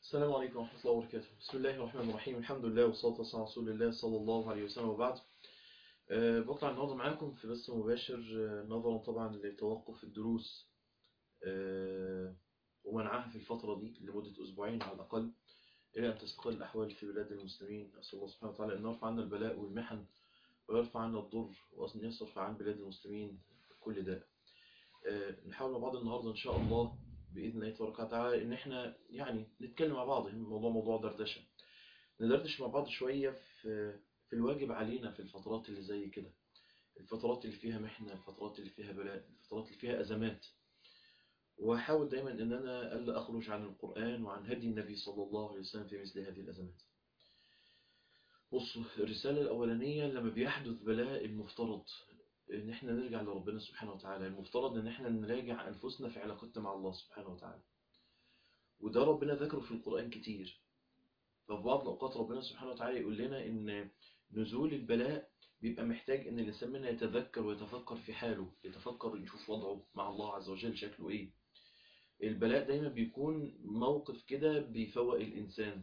السلام عليكم ورحمة الله وبركاته بسم الله الرحمن الرحيم الحمد لله والصلاة والسلام على رسول الله صلى الله عليه وسلم وبعد أه بطلع النهاردة معاكم في بث مباشر أه نظرا طبعا لتوقف الدروس أه ومنعها في الفترة دي لمدة أسبوعين على الأقل إلى أن تستقر الأحوال في بلاد المسلمين أسأل الله سبحانه وتعالى أن يرفع عنا البلاء والمحن ويرفع عنا الضر وأن يصرف عن بلاد المسلمين كل داء أه نحاول مع بعض النهاردة إن شاء الله بإذن الله تبارك وتعالى إن إحنا يعني نتكلم مع بعض الموضوع موضوع دردشة ندردش مع بعض شوية في في الواجب علينا في الفترات اللي زي كده الفترات اللي فيها محنة الفترات اللي فيها بلاء الفترات اللي فيها أزمات وأحاول دايما إن أنا ألا أخرج عن القرآن وعن هدي النبي صلى الله عليه وسلم في مثل هذه الأزمات بصوا الرسالة الأولانية لما بيحدث بلاء المفترض ان احنا نرجع لربنا سبحانه وتعالى المفترض ان احنا نراجع انفسنا في علاقتنا مع الله سبحانه وتعالى وده ربنا ذكره في القرآن كتير ففي بعض الأوقات ربنا سبحانه وتعالى يقول لنا ان نزول البلاء بيبقى محتاج ان الإنسان منا يتذكر ويتفكر في حاله يتفكر يشوف وضعه مع الله عز وجل شكله ايه البلاء دايما بيكون موقف كده بيفوق الإنسان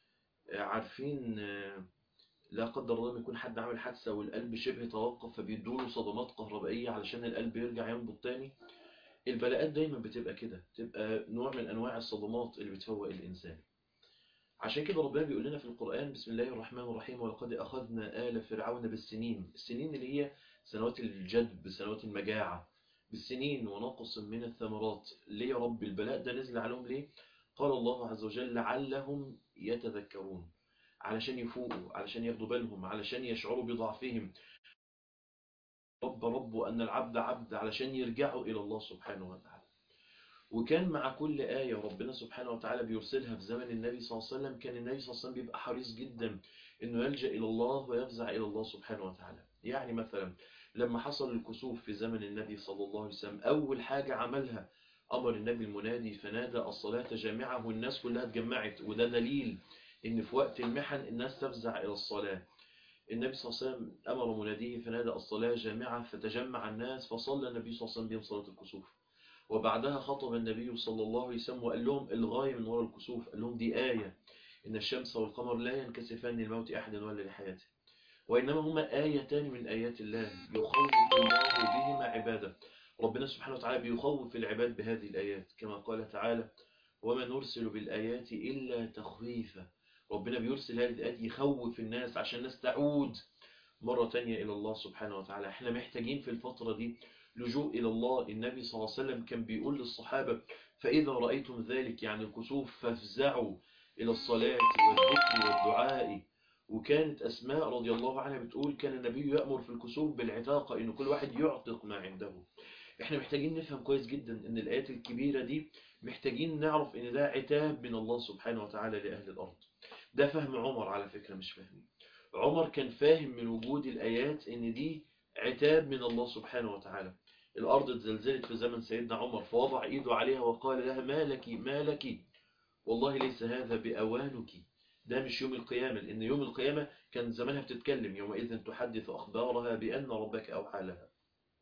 عارفين لا قدر الله يكون حد عامل حادثة والقلب شبه توقف فبيدوله صدمات كهربائية علشان القلب يرجع ينبض تاني البلاءات دايما بتبقى كده بتبقى نوع من أنواع الصدمات اللي بتفوق الإنسان عشان كده ربنا بيقول لنا في القرآن بسم الله الرحمن الرحيم ولقد أخذنا آل فرعون بالسنين السنين اللي هي سنوات الجدب سنوات المجاعة بالسنين ونقص من الثمرات ليه يا رب البلاء ده نزل عليهم ليه قال الله عز وجل لعلهم يتذكرون علشان يفوقوا علشان ياخدوا بالهم علشان يشعروا بضعفهم رب رب وأن العبد عبد علشان يرجعوا إلى الله سبحانه وتعالى وكان مع كل آية ربنا سبحانه وتعالى بيرسلها في زمن النبي صلى الله عليه وسلم كان النبي صلى الله عليه وسلم بيبقى حريص جدا إنه يلجأ إلى الله ويفزع إلى الله سبحانه وتعالى يعني مثلا لما حصل الكسوف في زمن النبي صلى الله عليه وسلم أول حاجة عملها أمر النبي المنادي فنادى الصلاة جامعة والناس كلها اتجمعت وده دليل ان في وقت المحن الناس تفزع الى الصلاة النبي صلى الله عليه وسلم امر مناديه فنادى الصلاة جامعة فتجمع الناس فصلى النبي صلى الله عليه وسلم بهم صلاة الكسوف وبعدها خطب النبي صلى الله عليه وسلم وقال لهم الغاية من وراء الكسوف قال لهم دي آية إن الشمس والقمر لا ينكسفان للموت أحد ولا لحياته وإنما هما آيتان من آيات الله يخوف الله بهما عباده ربنا سبحانه وتعالى بيخوف العباد بهذه الآيات كما قال تعالى وما نرسل بالآيات إلا تخويفا ربنا بيرسل هذه الآيات يخوف الناس عشان الناس تعود مرة تانية إلى الله سبحانه وتعالى احنا محتاجين في الفترة دي لجوء إلى الله النبي صلى الله عليه وسلم كان بيقول للصحابة فإذا رأيتم ذلك يعني الكسوف فافزعوا إلى الصلاة والذكر والدعاء وكانت أسماء رضي الله عنها بتقول كان النبي يأمر في الكسوف بالعتاقة إن كل واحد يعتق ما عنده احنا محتاجين نفهم كويس جدا ان الآيات الكبيرة دي محتاجين نعرف ان ده عتاب من الله سبحانه وتعالى لأهل الأرض ده فهم عمر على فكرة مش فهمي عمر كان فاهم من وجود الآيات ان دي عتاب من الله سبحانه وتعالى الأرض اتزلزلت في زمن سيدنا عمر فوضع إيده عليها وقال لها ما لك ما لك والله ليس هذا بأوانك ده مش يوم القيامة لأن يوم القيامة كان زمانها بتتكلم يومئذ تحدث أخبارها بأن ربك أوحى لها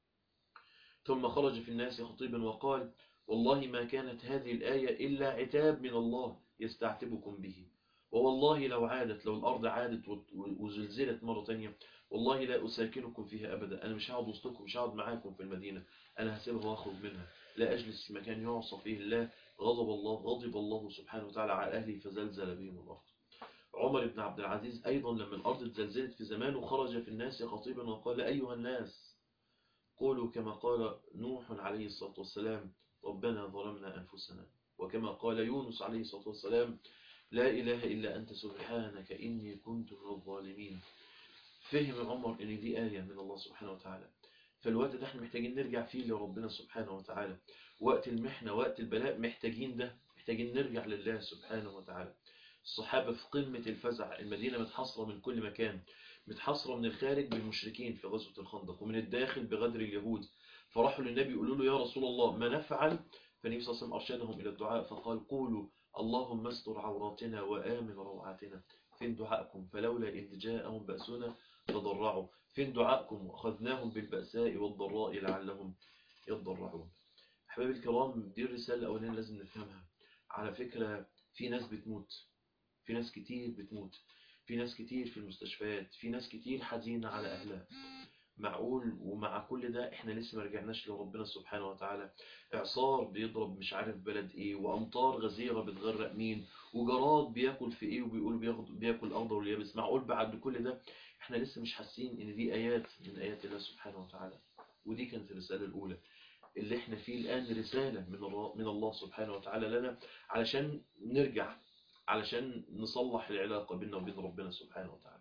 ثم خرج في الناس خطيبا وقال والله ما كانت هذه الآية إلا عتاب من الله يستعتبكم به ووالله لو عادت لو الأرض عادت وزلزلت مرة تانية والله لا أساكنكم فيها أبدا أنا مش هقعد وسطكم مش هقعد معاكم في المدينة أنا هسيبها وأخرج منها لا أجلس في مكان يعصى فيه الله غضب الله غضب الله سبحانه وتعالى على أهلي فزلزل بهم الأرض عمر بن عبد العزيز أيضا لما الأرض اتزلزلت في زمانه خرج في الناس خطيبا وقال أيها الناس قولوا كما قال نوح عليه الصلاة والسلام ربنا ظلمنا أنفسنا وكما قال يونس عليه الصلاة والسلام لا إله إلا أنت سبحانك إني كنت من الظالمين فهم عمر إن دي آية من الله سبحانه وتعالى فالوقت ده احنا محتاجين نرجع فيه لربنا سبحانه وتعالى وقت المحنة وقت البلاء محتاجين ده محتاجين نرجع لله سبحانه وتعالى الصحابة في قمة الفزع المدينة متحصرة من كل مكان متحصرة من الخارج بالمشركين في غزوة الخندق ومن الداخل بغدر اليهود فراحوا للنبي يقولوا له يا رسول الله ما نفعل فالنبي صلى الله عليه وسلم أرشدهم إلى الدعاء فقال قولوا اللهم استر عوراتنا وآمن روعاتنا فين دعائكم فلولا إذ جاءهم بأسنا تضرعوا فين دعائكم وأخذناهم بالبأساء والضراء لعلهم يضرعون أحبابي الكرام دي الرسالة الأولانية لازم نفهمها على فكرة في ناس بتموت في ناس كتير بتموت في ناس كتير في المستشفيات في ناس كتير حزينة على أهلها معقول ومع كل ده احنا لسه ما رجعناش لربنا سبحانه وتعالى اعصار بيضرب مش عارف بلد ايه وامطار غزيرة بتغرق مين وجراد بياكل في ايه وبيقول بياخد بياكل اخضر واليابس معقول بعد كل ده احنا لسه مش حاسين ان دي ايات من ايات الله سبحانه وتعالى ودي كانت الرسالة الاولى اللي احنا فيه الان رسالة من الله من الله سبحانه وتعالى لنا علشان نرجع علشان نصلح العلاقة بيننا وبين ربنا سبحانه وتعالى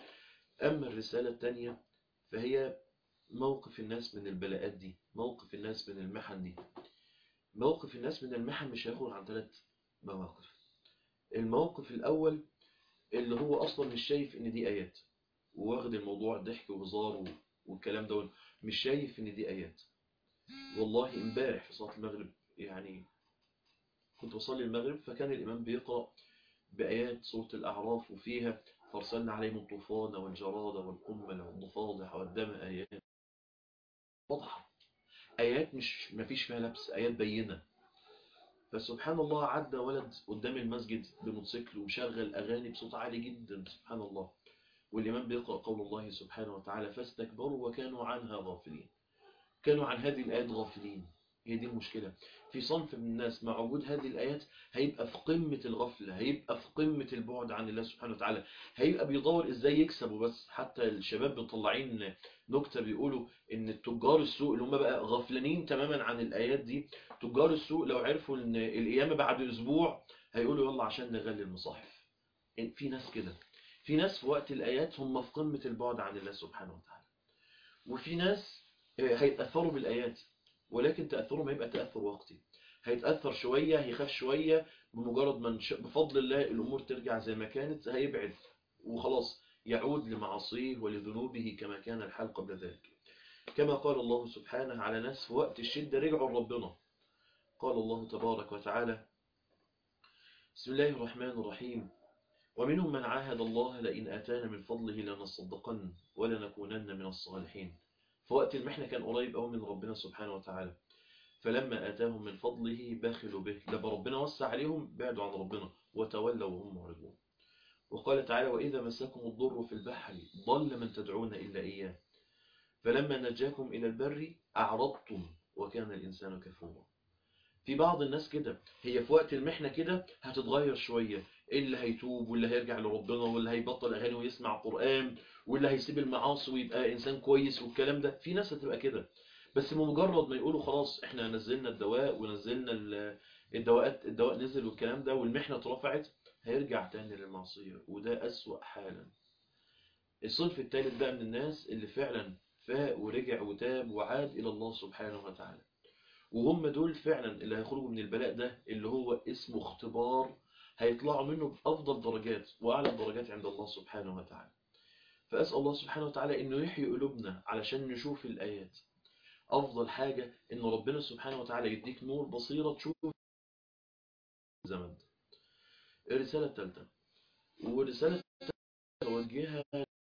اما الرسالة الثانية فهي موقف الناس من البلاءات دي موقف الناس من المحن دي موقف الناس من المحن مش هيخرج عن ثلاث مواقف الموقف الأول اللي هو أصلا مش شايف إن دي آيات واخد الموضوع ضحك وهزار والكلام ده مش شايف إن دي آيات والله امبارح في صلاة المغرب يعني كنت بصلي المغرب فكان الإمام بيقرأ بآيات سورة الأعراف وفيها فارسلنا عليهم الطوفان والجراد والقمل والضفادع والدم آيات واضحة آيات مش مفيش فيها لبس آيات بينة فسبحان الله عدى ولد قدام المسجد بموتوسيكل ومشغل أغاني بصوت عالي جدا سبحان الله والإمام بيقرأ قول الله سبحانه وتعالى فاستكبروا وكانوا عنها غافلين كانوا عن هذه الآيات غافلين هي دي المشكلة في صنف من الناس مع وجود هذه الآيات هيبقى في قمة الغفلة هيبقى في قمة البعد عن الله سبحانه وتعالى هيبقى بيدور ازاي يكسبوا بس حتى الشباب مطلعين نكتة بيقولوا ان التجار السوق اللي هم بقى غفلانين تماما عن الآيات دي تجار السوق لو عرفوا ان القيامة بعد اسبوع هيقولوا يلا عشان نغلي المصاحف في ناس كده في ناس في وقت الآيات هم في قمة البعد عن الله سبحانه وتعالى وفي ناس هيتأثروا بالآيات ولكن تأثرهم هيبقى تأثر وقتي هيتأثر شوية هيخاف شوية بمجرد ما بفضل الله الأمور ترجع زي ما كانت هيبعد وخلاص يعود لمعاصيه ولذنوبه كما كان الحال قبل ذلك كما قال الله سبحانه على ناس في وقت الشدة رجعوا لربنا قال الله تبارك وتعالى بسم الله الرحمن الرحيم ومنهم من عاهد الله لئن آتانا من فضله لنصدقن ولنكونن من الصالحين في وقت المحنة كان قريب قوي من ربنا سبحانه وتعالى فلما آتاهم من فضله بخلوا به لما ربنا وسع عليهم بعدوا عن ربنا وتولوا وهم معرضون وقال تعالى وإذا مسكم الضر في البحر ضل من تدعون إلا إياه فلما نجاكم إلى البر أعرضتم وكان الإنسان كفورا في بعض الناس كده هي في وقت المحنة كده هتتغير شوية اللي هيتوب واللي هيرجع لربنا واللي هيبطل أغاني ويسمع قرآن واللي هيسيب المعاصي ويبقى إنسان كويس والكلام ده في ناس هتبقى كده بس بمجرد ما يقولوا خلاص احنا نزلنا الدواء ونزلنا الدواء الدواء نزل والكلام ده والمحنة اترفعت هيرجع تاني للمعصية وده أسوأ حالا الصنف الثالث بقى من الناس اللي فعلا فاق ورجع وتاب وعاد إلى الله سبحانه وتعالى وهم دول فعلا اللي هيخرجوا من البلاء ده اللي هو اسمه اختبار هيطلعوا منه بأفضل درجات وأعلى الدرجات عند الله سبحانه وتعالى فأسأل الله سبحانه وتعالى إنه يحيي قلوبنا علشان نشوف الآيات أفضل حاجة إن ربنا سبحانه وتعالى يديك نور بصيرة تشوف الزمن الرسالة الثالثة والرسالة الثالثة توجهها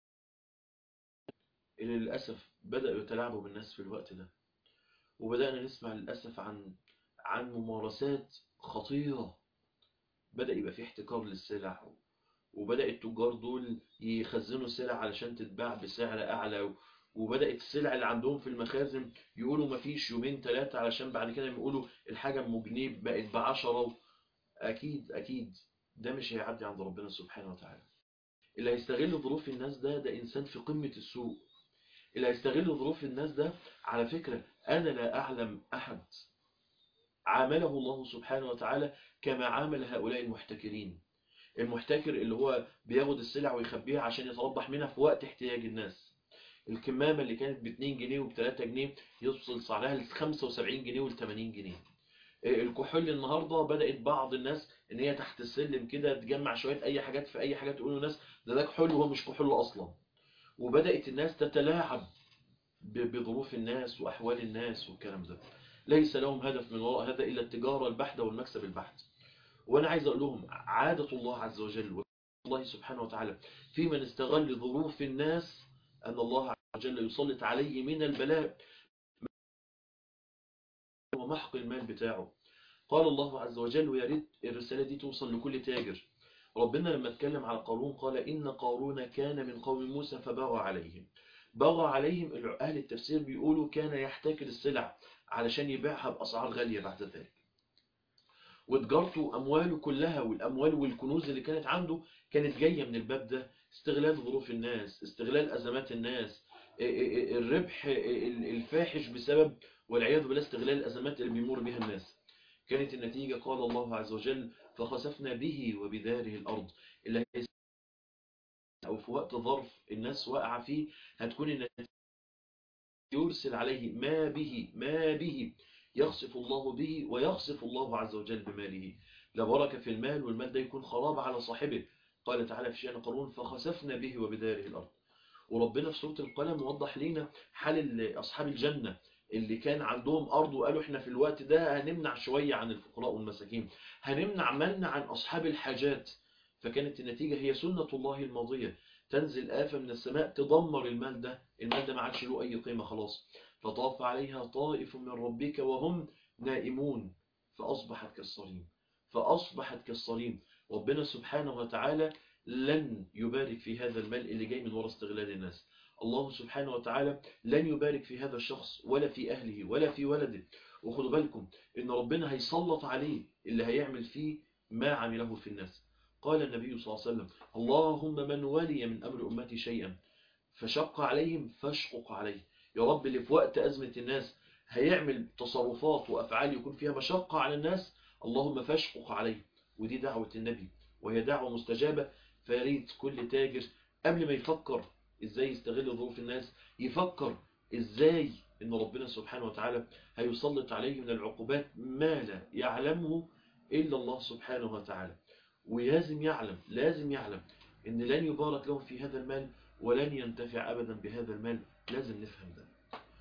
اللي للأسف بدأوا يتلاعبوا بالناس في الوقت ده وبدأنا نسمع للأسف عن عن ممارسات خطيرة بدأ يبقى في احتكار للسلع وبدأ التجار دول يخزنوا سلع علشان تتباع بسعر أعلى وبدأت السلع اللي عندهم في المخازن يقولوا مفيش يومين ثلاثة علشان بعد كده يقولوا الحاجة ام جنيه بقت بعشرة أكيد أكيد ده مش هيعدي عند ربنا سبحانه وتعالى اللي هيستغل ظروف الناس ده ده إنسان في قمة السوء اللي هيستغل ظروف الناس ده على فكرة أنا لا أعلم أحد عامله الله سبحانه وتعالى كما عامل هؤلاء المحتكرين المحتكر اللي هو بياخد السلع ويخبيها عشان يتربح منها في وقت احتياج الناس الكمامة اللي كانت ب 2 جنيه وب 3 جنيه يوصل سعرها ل 75 جنيه وال 80 جنيه الكحول النهاردة بدأت بعض الناس ان هي تحت السلم كده تجمع شوية اي حاجات في اي حاجات تقولوا الناس ده ده كحول وهو مش كحول اصلا وبدأت الناس تتلاعب بظروف الناس واحوال الناس والكلام ده ليس لهم هدف من وراء هذا الا التجارة البحتة والمكسب البحت وانا عايز اقول لهم عادة الله عز وجل الله سبحانه وتعالى في من استغل ظروف الناس أن الله عز وجل يسلط عليه من البلاء ومحق المال بتاعه قال الله عز وجل ويا ريت الرسالة دي توصل لكل تاجر ربنا لما اتكلم على قارون قال إن قارون كان من قوم موسى فبغى عليهم بغى عليهم أهل التفسير بيقولوا كان يحتكر السلع علشان يبيعها بأسعار غالية بعد ذلك وتجارته أمواله كلها والأموال والكنوز اللي كانت عنده كانت جاية من الباب ده استغلال ظروف الناس استغلال أزمات الناس الربح الفاحش بسبب والعياذ بالله استغلال الأزمات اللي بيمر بها الناس كانت النتيجة قال الله عز وجل فخسفنا به وبداره الأرض اللي أو في وقت ظرف الناس واقعة فيه هتكون النتيجة يرسل عليه ما به ما به يخسف الله به ويخسف الله عز وجل بماله لا بركة في المال والمال ده يكون خراب على صاحبه قال تعالى في شأن قارون فخسفنا به وبداره الأرض وربنا في سورة القلم وضح لنا حال أصحاب الجنة اللي كان عندهم أرض وقالوا احنا في الوقت ده هنمنع شوية عن الفقراء والمساكين هنمنع من عن أصحاب الحاجات فكانت النتيجة هي سنة الله الماضية تنزل آفة من السماء تدمر المال ده المال ده ما عادش له أي قيمة خلاص فطاف عليها طائف من ربك وهم نائمون فأصبحت كالصريم فأصبحت كالصريم ربنا سبحانه وتعالى لن يبارك في هذا المال اللي جاي من وراء استغلال الناس الله سبحانه وتعالى لن يبارك في هذا الشخص ولا في أهله ولا في ولده وخدوا بالكم إن ربنا هيسلط عليه اللي هيعمل فيه ما عمله في الناس قال النبي صلى الله عليه وسلم اللهم من ولي من أمر أمتي شيئا فشق عليهم فاشقق عليه يا رب اللي في وقت أزمة الناس هيعمل تصرفات وأفعال يكون فيها مشقة على الناس اللهم فاشقق عليه ودي دعوة النبي وهي دعوة مستجابة فياريت كل تاجر قبل ما يفكر ازاي يستغل ظروف الناس يفكر ازاي ان ربنا سبحانه وتعالى هيسلط عليه من العقوبات ما لا يعلمه إلا الله سبحانه وتعالى ولازم يعلم لازم يعلم ان لن يبارك له في هذا المال ولن ينتفع أبدا بهذا المال لازم نفهم ده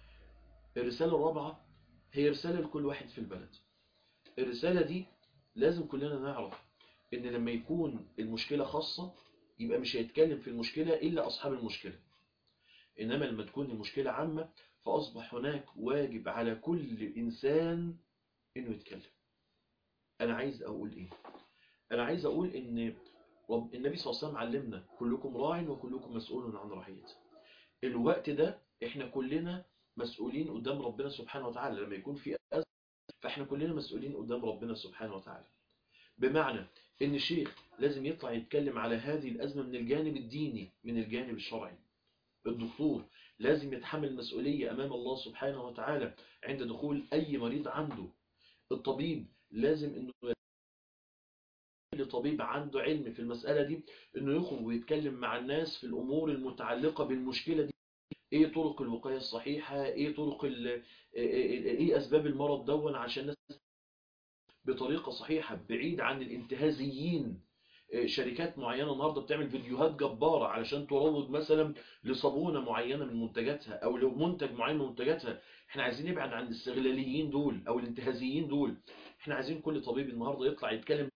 الرسالة الرابعة هي رسالة لكل واحد في البلد الرسالة دي لازم كلنا نعرف ان لما يكون المشكلة خاصة يبقى مش هيتكلم في المشكلة إلا أصحاب المشكلة إنما لما تكون المشكلة عامة فأصبح هناك واجب على كل إنسان إنه يتكلم أنا عايز أقول إيه أنا عايز أقول إن رب النبي صلى الله عليه وسلم علمنا كلكم راع وكلكم مسؤول عن رعيته الوقت ده إحنا كلنا مسؤولين قدام ربنا سبحانه وتعالى لما يكون في أزمة فإحنا كلنا مسؤولين قدام ربنا سبحانه وتعالى بمعنى ان الشيخ لازم يطلع يتكلم على هذه الأزمة من الجانب الديني من الجانب الشرعي الدكتور لازم يتحمل مسؤولية أمام الله سبحانه وتعالى عند دخول أي مريض عنده الطبيب لازم أنه طبيب عنده علم في المسألة دي أنه يخرج ويتكلم مع الناس في الأمور المتعلقة بالمشكلة دي ايه طرق الوقاية الصحيحة ايه طرق ايه اسباب المرض دون عشان الناس بطريقة صحيحة بعيد عن الانتهازيين شركات معينة النهاردة بتعمل فيديوهات جبارة علشان تروج مثلا لصابونة معينة من منتجاتها او لو منتج معين من منتجاتها احنا عايزين نبعد عن الاستغلاليين دول او الانتهازيين دول احنا عايزين كل طبيب النهاردة يطلع يتكلم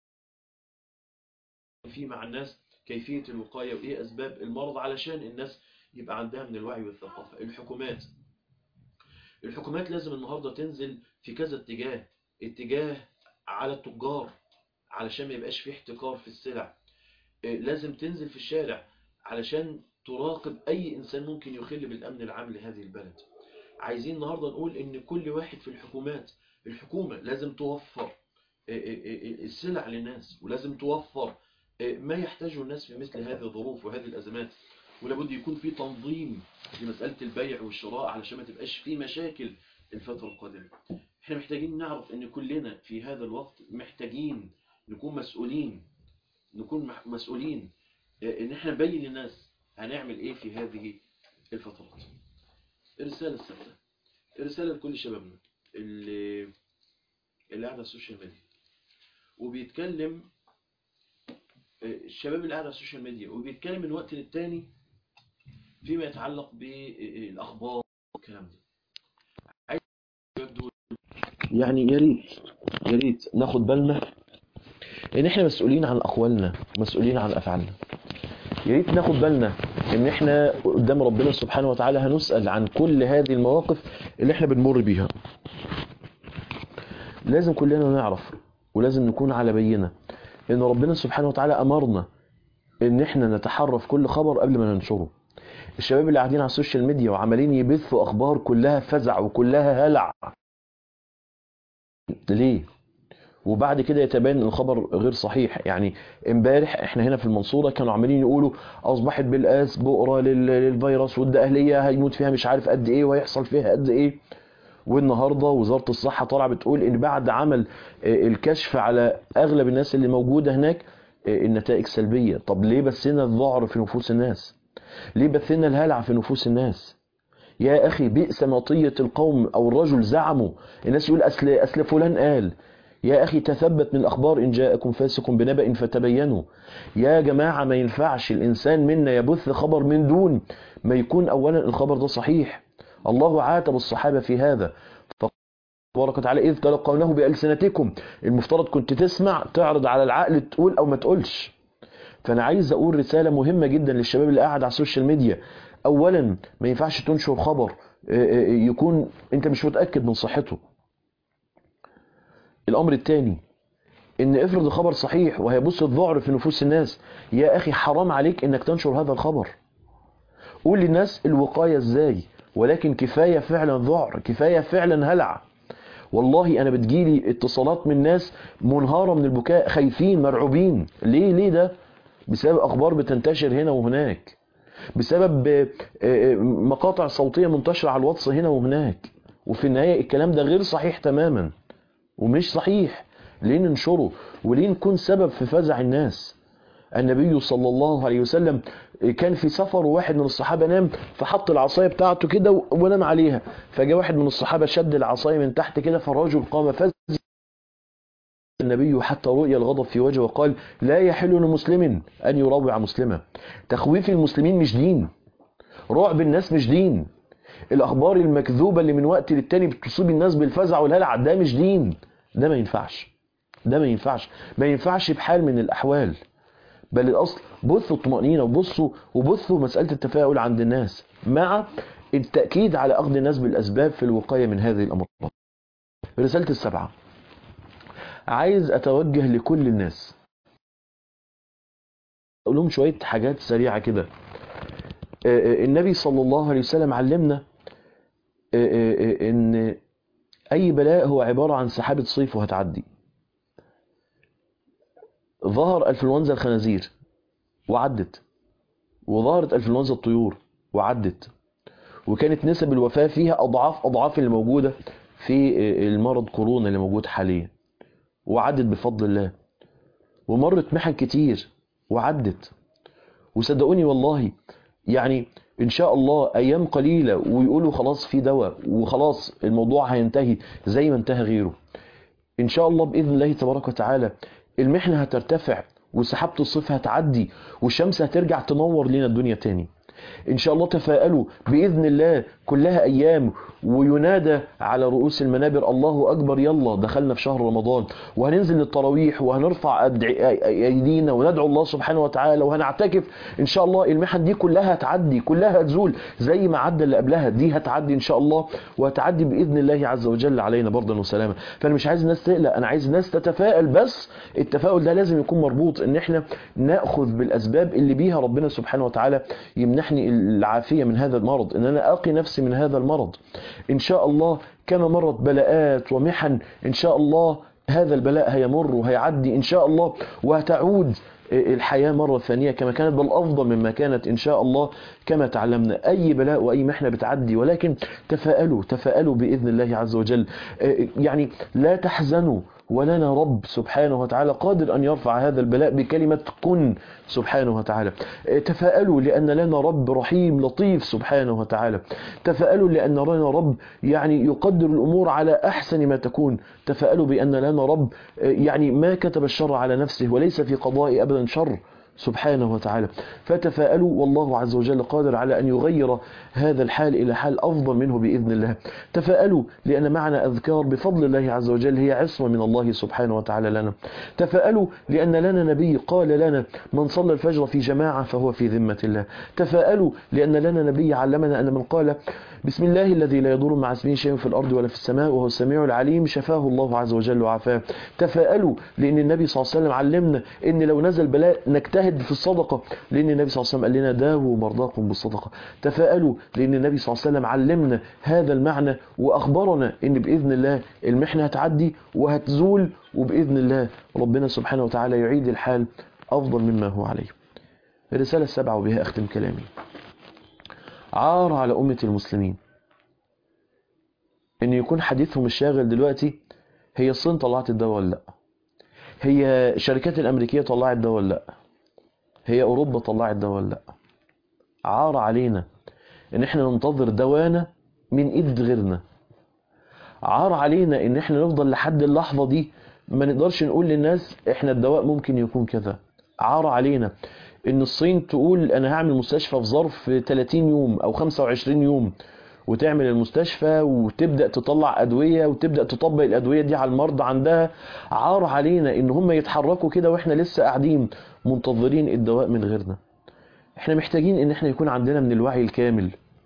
فيه مع الناس كيفية الوقاية وايه اسباب المرض علشان الناس يبقى عندها من الوعي والثقافة الحكومات الحكومات لازم النهاردة تنزل في كذا اتجاه اتجاه على التجار علشان ما يبقاش فيه احتكار في السلع لازم تنزل في الشارع علشان تراقب اي انسان ممكن يخل بالامن العام لهذه البلد عايزين النهاردة نقول ان كل واحد في الحكومات الحكومة لازم توفر السلع للناس ولازم توفر ما يحتاجه الناس في مثل هذه الظروف وهذه الازمات ولابد يكون في تنظيم لمسألة البيع والشراء علشان ما تبقاش في مشاكل الفترة القادمة احنا محتاجين نعرف ان كلنا في هذا الوقت محتاجين نكون مسؤولين نكون مسؤولين ان احنا نبين للناس هنعمل ايه في هذه الفترات الرسالة السادسة الرسالة لكل شبابنا اللي اللي قاعد على السوشيال ميديا وبيتكلم الشباب اللي قاعد على السوشيال ميديا وبيتكلم من وقت للتاني فيما يتعلق بالأخبار والكلام ده عايز يعني يا ريت يا ريت ناخد بالنا ان احنا مسؤولين عن اقوالنا مسؤولين عن افعالنا يا ريت ناخد بالنا ان احنا قدام ربنا سبحانه وتعالى هنسأل عن كل هذه المواقف اللي احنا بنمر بيها لازم كلنا نعرف ولازم نكون على بينة ان ربنا سبحانه وتعالى امرنا ان احنا نتحرى في كل خبر قبل ما ننشره الشباب اللي قاعدين على السوشيال ميديا وعمالين يبثوا اخبار كلها فزع وكلها هلع ليه وبعد كده يتبين ان الخبر غير صحيح يعني امبارح احنا هنا في المنصوره كانوا عمالين يقولوا اصبحت بالقاس بؤره لل- للفيروس والدقهليه هيموت فيها مش عارف قد ايه وهيحصل فيها قد ايه والنهارده وزاره الصحه طالعه بتقول ان بعد عمل آه، الكشف على اغلب الناس اللي موجوده هناك آه، النتائج سلبيه طب ليه بثنا الذعر في نفوس الناس ليه بثنا الهلع في نفوس الناس يا اخي بئس مطيه القوم او الرجل زعموا الناس يقول اصل اصل فلان قال يا اخي تثبت من الاخبار ان جاءكم فاسق بنبأ فتبينوا يا جماعه ما ينفعش الانسان منا يبث خبر من دون ما يكون اولا الخبر ده صحيح الله عاتب الصحابه في هذا تبارك وتعالى إذ تلقونه بألسنتكم المفترض كنت تسمع تعرض على العقل تقول أو ما تقولش فأنا عايز أقول رسالة مهمة جدا للشباب اللي قاعد على السوشيال ميديا أولا ما ينفعش تنشر خبر آه، آه، يكون أنت مش متأكد من صحته الأمر الثاني إن افرض الخبر صحيح وهيبص الذعر في نفوس الناس يا أخي حرام عليك إنك تنشر هذا الخبر قول للناس الوقاية إزاي ولكن كفاية فعلا ذعر كفاية فعلا هلع والله انا بتجيلي اتصالات من ناس منهارة من البكاء خايفين مرعوبين ليه ليه ده بسبب اخبار بتنتشر هنا وهناك بسبب آه، آه، مقاطع صوتية منتشرة على الواتس هنا وهناك وفي النهاية الكلام ده غير صحيح تماما ومش صحيح ليه ننشره وليه نكون سبب في فزع الناس النبي صلى الله عليه وسلم كان في سفر وواحد من الصحابة نام فحط العصاية بتاعته كده ونام عليها فجاء واحد من الصحابة شد العصاية من تحت كده فالرجل قام فز النبي حتى رؤي الغضب في وجهه وقال لا يحل لمسلم أن يروع مسلمة تخويف المسلمين مش دين رعب الناس مش دين الأخبار المكذوبة اللي من وقت للتاني بتصيب الناس بالفزع والهلع ده مش دين ده ما ينفعش ده ما ينفعش ما ينفعش بحال من الأحوال بل الأصل بثوا الطمأنينة وبصوا وبثوا مسألة التفاؤل عند الناس مع التأكيد على أخذ الناس بالأسباب في الوقاية من هذه الأمراض رسالة السبعة عايز أتوجه لكل الناس أقول لهم شوية حاجات سريعة كده آه، آه، النبي صلى الله عليه وسلم علمنا آه، آه، آه، إن أي بلاء هو عبارة عن سحابة صيف وهتعدي ظهر انفلونزا الخنازير وعدت وظهرت انفلونزا الطيور وعدت وكانت نسب الوفاة فيها أضعاف أضعاف اللي موجودة في المرض كورونا اللي موجود حاليا وعدت بفضل الله ومرت محن كتير وعدت وصدقوني والله يعني ان شاء الله ايام قليلة ويقولوا خلاص في دواء وخلاص الموضوع هينتهي زي ما انتهى غيره ان شاء الله باذن الله تبارك وتعالى المحنة هترتفع وسحابة الصيف هتعدي والشمس هترجع تنور لنا الدنيا تاني ان شاء الله تفائلوا باذن الله كلها ايام وينادى على رؤوس المنابر الله اكبر يلا دخلنا في شهر رمضان وهننزل للتراويح وهنرفع أدع- ايدينا وندعو الله سبحانه وتعالى وهنعتكف ان شاء الله المحن دي كلها هتعدي كلها هتزول زي ما عدى اللي قبلها دي هتعدي ان شاء الله وهتعدي باذن الله عز وجل علينا بردا وسلاما فانا مش عايز الناس تقلق انا عايز الناس تتفائل بس التفاؤل ده لازم يكون مربوط ان احنا ناخذ بالاسباب اللي بيها ربنا سبحانه وتعالى يمنحني العافيه من هذا المرض ان انا اقي نفسي من هذا المرض ان شاء الله كما مرت بلاءات ومحن ان شاء الله هذا البلاء هيمر وهيعدي ان شاء الله وهتعود الحياة مرة ثانية كما كانت بل أفضل مما كانت إن شاء الله كما تعلمنا أي بلاء وأي محنة بتعدي ولكن تفائلوا تفائلوا بإذن الله عز وجل يعني لا تحزنوا ولنا رب سبحانه وتعالى قادر أن يرفع هذا البلاء بكلمة كن سبحانه وتعالى تفائلوا لأن لنا رب رحيم لطيف سبحانه وتعالى تفائلوا لأن لنا رب يعني يقدر الأمور على أحسن ما تكون تفائلوا بأن لنا رب يعني ما كتب الشر على نفسه وليس في قضاء أبدا شر سبحانه وتعالى فتفاءلوا والله عز وجل قادر على أن يغير هذا الحال إلى حال أفضل منه بإذن الله تفاءلوا لأن معنا أذكار بفضل الله عز وجل هي عصمة من الله سبحانه وتعالى لنا تفاءلوا لأن لنا نبي قال لنا من صلى الفجر في جماعة فهو في ذمة الله تفاءلوا لأن لنا نبي علمنا أن من قال بسم الله الذي لا يضر مع اسمه شيء في الأرض ولا في السماء وهو السميع العليم شفاه الله عز وجل وعافاه تفاءلوا لأن النبي صلى الله عليه وسلم علمنا أن لو نزل بلاء نجتهد في الصدقة لأن النبي صلى الله عليه وسلم قال لنا داووا مرضاكم بالصدقة تفاءلوا لأن النبي صلى الله عليه وسلم علمنا هذا المعنى وأخبرنا أن بإذن الله المحنة هتعدي وهتزول وبإذن الله ربنا سبحانه وتعالى يعيد الحال أفضل مما هو عليه الرسالة السبعة وبها أختم كلامي عار على أمة المسلمين ان يكون حديثهم الشاغل دلوقتي هي الصين طلعت الدواء ولا لا هي الشركات الامريكيه طلعت دواء ولا لا هي اوروبا طلعت دواء ولا لا عار علينا ان احنا ننتظر دوانا من ايد غيرنا عار علينا ان احنا نفضل لحد اللحظه دي ما نقدرش نقول للناس احنا الدواء ممكن يكون كذا عار علينا ان الصين تقول انا هعمل مستشفى في ظرف 30 يوم او 25 يوم وتعمل المستشفى وتبدا تطلع ادويه وتبدا تطبق الادويه دي على المرضى عندها عار علينا ان هم يتحركوا كده واحنا لسه قاعدين منتظرين الدواء من غيرنا احنا محتاجين ان احنا يكون عندنا من الوعي الكامل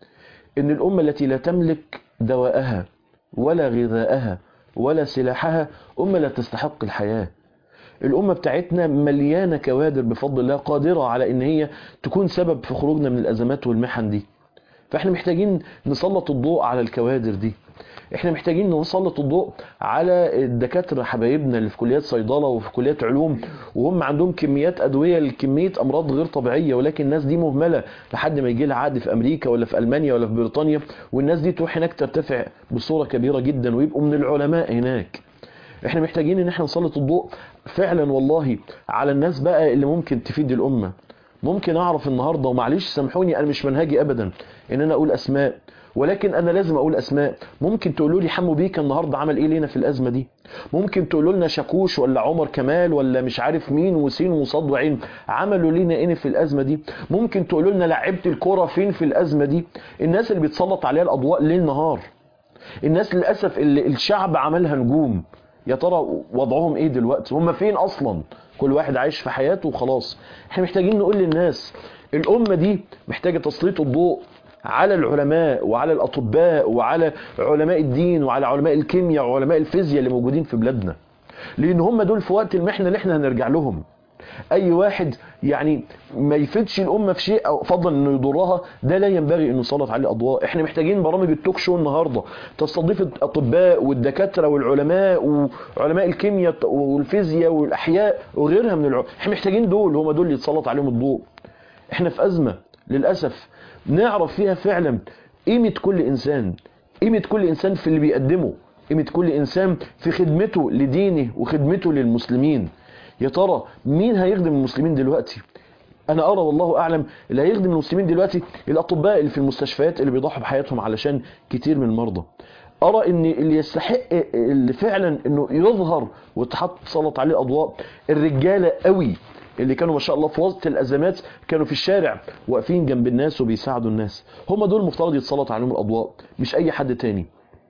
ان الامه التي لا تملك دواءها ولا غذاءها ولا سلاحها امه لا تستحق الحياه الأمة بتاعتنا مليانة كوادر بفضل الله قادرة على إن هي تكون سبب في خروجنا من الأزمات والمحن دي فإحنا محتاجين نسلط الضوء على الكوادر دي احنا محتاجين نسلط الضوء على الدكاتره حبايبنا اللي في كليات صيدله وفي كليات علوم وهم عندهم كميات ادويه لكميه امراض غير طبيعيه ولكن الناس دي مهمله لحد ما يجي لها عقد في امريكا ولا في المانيا ولا في بريطانيا والناس دي تروح هناك ترتفع بصوره كبيره جدا ويبقوا من العلماء هناك احنا محتاجين ان احنا نسلط الضوء فعلا والله على الناس بقى اللي ممكن تفيد الامه ممكن اعرف النهارده ومعلش سامحوني انا مش منهجي ابدا ان انا اقول اسماء ولكن انا لازم اقول اسماء ممكن تقولوا لي حمو بيكا النهارده عمل ايه لينا في الازمه دي ممكن تقولوا لنا شاكوش ولا عمر كمال ولا مش عارف مين وسين وصاد وعين عملوا لينا ايه في الازمه دي ممكن تقولوا لنا لعيبه الكوره فين في الازمه دي الناس اللي بيتسلط عليها الاضواء ليل نهار الناس للاسف اللي الشعب عملها نجوم يا ترى وضعهم ايه دلوقتي هم فين اصلا كل واحد عايش في حياته وخلاص احنا محتاجين نقول للناس الامه دي محتاجه تسليط الضوء على العلماء وعلى الاطباء وعلى علماء الدين وعلى علماء الكيمياء وعلماء الفيزياء اللي موجودين في بلادنا لان هم دول في وقت المحنه اللي احنا هنرجع لهم اي واحد يعني ما يفيدش الامه في شيء او فضلا انه يضرها ده لا ينبغي انه يسلط عليه اضواء احنا محتاجين برامج التوك شو النهارده تستضيف الاطباء والدكاتره والعلماء وعلماء الكيمياء والفيزياء والاحياء وغيرها من العلماء احنا محتاجين دول هم دول اللي يتسلط عليهم الضوء احنا في ازمه للاسف نعرف فيها فعلا قيمه كل انسان قيمه كل انسان في اللي بيقدمه قيمه كل انسان في خدمته لدينه وخدمته للمسلمين يا ترى مين هيخدم المسلمين دلوقتي انا ارى والله اعلم اللي هيخدم المسلمين دلوقتي الاطباء اللي في المستشفيات اللي بيضحوا بحياتهم علشان كتير من المرضى ارى ان اللي يستحق اللي فعلا انه يظهر وتحط سلط عليه اضواء الرجاله قوي اللي كانوا ما شاء الله في وسط الازمات كانوا في الشارع واقفين جنب الناس وبيساعدوا الناس هم دول المفترض يتسلط عليهم الاضواء مش اي حد تاني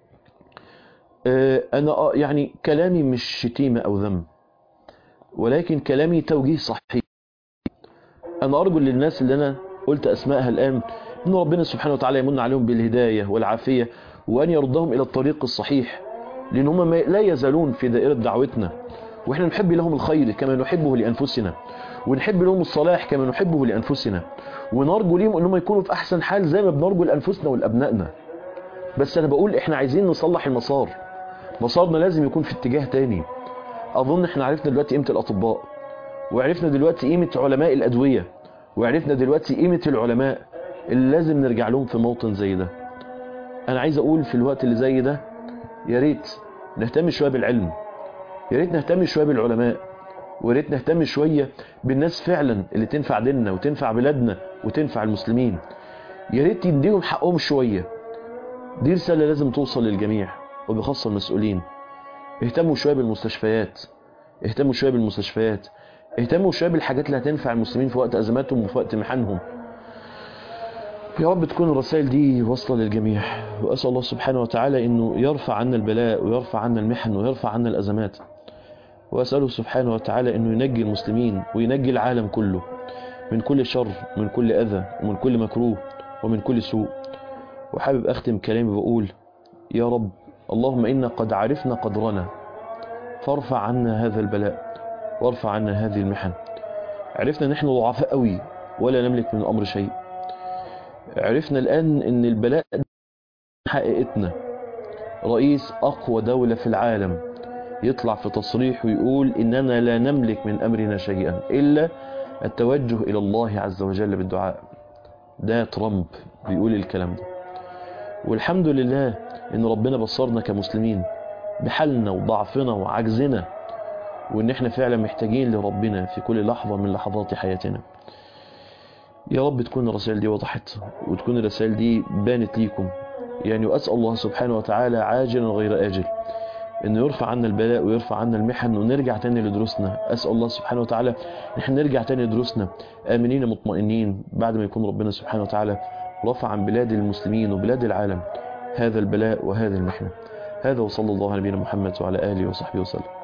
انا يعني كلامي مش شتيمه او ذم ولكن كلامي توجيه صحيح انا ارجو للناس اللي انا قلت اسمائها الان ان ربنا سبحانه وتعالى يمن عليهم بالهدايه والعافيه وان يردهم الى الطريق الصحيح لان هم لا يزالون في دائره دعوتنا واحنا نحب لهم الخير كما نحبه لانفسنا ونحب لهم الصلاح كما نحبه لانفسنا ونرجو لهم انهم يكونوا في احسن حال زي ما بنرجو لانفسنا ولابنائنا بس انا بقول احنا عايزين نصلح المسار مسارنا لازم يكون في اتجاه تاني اظن احنا عرفنا دلوقتي قيمه الاطباء وعرفنا دلوقتي قيمه علماء الادويه وعرفنا دلوقتي قيمه العلماء اللي لازم نرجع لهم في موطن زي ده انا عايز اقول في الوقت اللي زي ده يا ريت نهتم شويه بالعلم يا ريت نهتم شويه بالعلماء ويا ريت نهتم شويه بالناس فعلا اللي تنفع ديننا وتنفع بلادنا وتنفع المسلمين يا ريت يديهم حقهم شويه دي رساله لازم توصل للجميع وبخاصه المسؤولين اهتموا شويه بالمستشفيات اهتموا شويه بالمستشفيات اهتموا شويه بالحاجات اللي هتنفع المسلمين في وقت ازماتهم وفي وقت محنهم يا رب تكون الرسائل دي واصله للجميع واسال الله سبحانه وتعالى انه يرفع عنا البلاء ويرفع عنا المحن ويرفع عنا الازمات واساله سبحانه وتعالى انه ينجي المسلمين وينجي العالم كله من كل شر من كل اذى ومن كل مكروه ومن كل سوء وحابب اختم كلامي بقول يا رب اللهم انا قد عرفنا قدرنا فارفع عنا هذا البلاء وارفع عنا هذه المحن عرفنا ان احنا ضعفاء قوي ولا نملك من الامر شيء عرفنا الان ان البلاء حقيقتنا رئيس اقوى دولة في العالم يطلع في تصريح ويقول اننا لا نملك من امرنا شيئا الا التوجه الى الله عز وجل بالدعاء ده ترامب بيقول الكلام ده والحمد لله ان ربنا بصرنا كمسلمين بحالنا وضعفنا وعجزنا وان احنا فعلا محتاجين لربنا في كل لحظة من لحظات حياتنا يا رب تكون الرسائل دي وضحت وتكون الرسائل دي بانت ليكم يعني واسال الله سبحانه وتعالى عاجلا غير اجل انه يرفع عنا البلاء ويرفع عنا المحن ونرجع تاني لدروسنا اسال الله سبحانه وتعالى ان احنا نرجع تاني لدروسنا امنين مطمئنين بعد ما يكون ربنا سبحانه وتعالى رفع عن بلاد المسلمين وبلاد العالم هذا البلاء وهذه المحنه هذا وصلى الله على نبينا محمد وعلى اله وصحبه وسلم